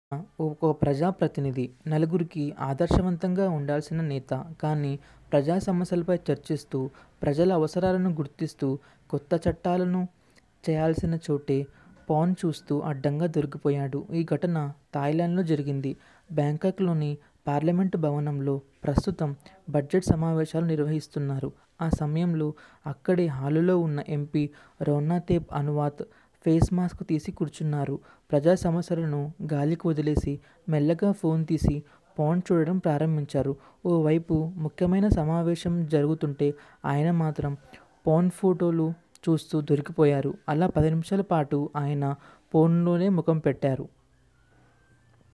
ఒక ప్రజాప్రతినిధి. నలుగురికి ఆదర్శవంతంగా ఉండాల్సిన నేత. కానీ ప్రజా సమస్యలపై చర్చిస్తూ, ప్రజల అవసరాలను గుర్తిస్తూ, కొత్త చట్టాలను చేయాల్సిన చోటే పాన్ చూస్తూ అడ్డంగా దొరికిపోయాడు. ఈ ఘటన థాయిలాండ్లో జరిగింది. బ్యాంకాక్లోని పార్లమెంటు భవనంలో ప్రస్తుతం బడ్జెట్ సమావేశాలు నిర్వహిస్తున్నారు. ఆ సమయంలో అక్కడే హాలులో ఉన్న ఎంపీ రౌనతేప్ అనువాత్ ఫేస్ మాస్క్ తీసి కూర్చున్నారు. ప్రజా సమస్యలను గాలికి వదిలేసి మెల్లగా ఫోన్ తీసి పాన్ చూడడం ప్రారంభించారు. ఓ వైపు ముఖ్యమైన సమావేశం జరుగుతుంటే ఆయన మాత్రం పాన్ ఫోటోలు చూస్తూ దొరికిపోయారు. అలా పది నిమిషాల పాటు ఆయన ఫోన్లోనే ముఖం పెట్టారు.